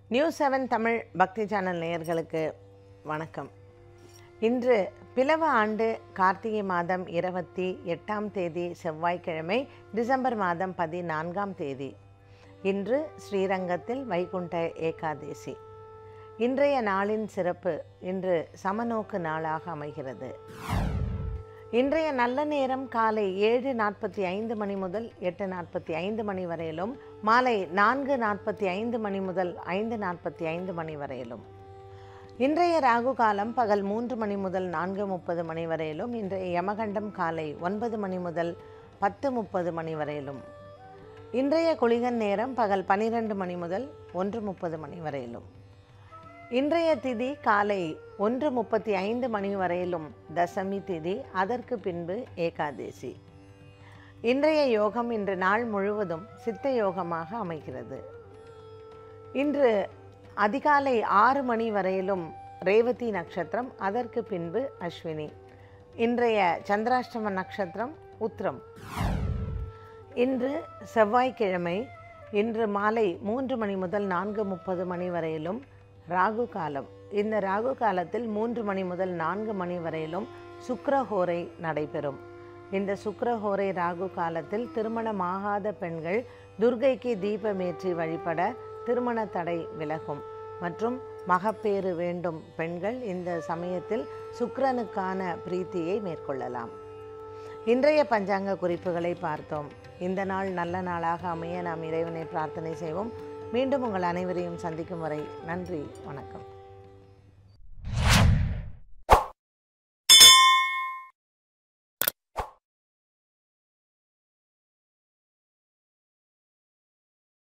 news seven Tamil பக்தி channel நேயர்களுக்கு வணக்கம் இன்று பிலவ ஆண்டு கார்த்திகை மாதம் இருபத்தி எட்டாம் தேதி செவ்வாய்க்கிழமை டிசம்பர் மாதம் பதினான்காம் தேதி இன்று ஸ்ரீரங்கத்தில் வைகுண்ட ஏகாதேசி இன்றைய நாளின் சிறப்பு இன்று சமநோக்கு நாளாக அமைகிறது இன்றைய நல்ல நேரம் காலை ஏழு நாற்பத்தி ஐந்து மணி முதல் எட்டு நாற்பத்தி ஐந்து மணி வரையிலும் மாலை நான்கு நாற்பத்தி ஐந்து மணி முதல் ஐந்து நாற்பத்தி ஐந்து மணி வரையிலும் இன்றைய ராகு காலம் பகல் மூன்று மணி முதல் நான்கு முப்பது மணி வரையிலும் இன்றைய யமகண்டம் காலை ஒன்பது மணி முதல் பத்து முப்பது மணி வரையிலும் இன்றைய குளிகன் நேரம் பகல் பன்னிரெண்டு மணி முதல் ஒன்று முப்பது மணி வரையிலும் இன்றைய திதி காலை ஒன்று முப்பத்தி ஐந்து மணி வரையிலும் தசமி திதி அதற்கு பின்பு ஏகாதேசி இன்றைய யோகம் இன்று நாள் முழுவதும் சித்த யோகமாக அமைகிறது இன்று அதிகாலை ஆறு மணி வரையிலும் ரேவதி நட்சத்திரம் அதற்கு பின்பு அஸ்வினி இன்றைய சந்திராஷ்டம நட்சத்திரம் உத்திரம் இன்று செவ்வாய்க்கிழமை இன்று மாலை மூன்று மணி முதல் நான்கு முப்பது மணி வரையிலும் ராகு காலம் இந்த ராகு காலத்தில் மூன்று மணி முதல் நான்கு மணி வரையிலும் சுக்கிரஹோரை நடைபெறும் இந்த சுக்கிரஹோரை ராகு காலத்தில் திருமணமாகாத பெண்கள் துர்கைக்கு தீபமேற்றி வழிபட திருமண தடை விலகும் மற்றும் மகப்பேறு வேண்டும் பெண்கள் இந்த சமயத்தில் சுக்கிரனுக்கான பிரீத்தியை மேற்கொள்ளலாம் இன்றைய பஞ்சாங்க குறிப்புகளை பார்த்தோம் இந்த நாள் நல்ல நாளாக அமைய நாம் இறைவனை பிரார்த்தனை செய்வோம் மீண்டும் உங்கள் அனைவரையும் சந்திக்கும் வரை நன்றி வணக்கம்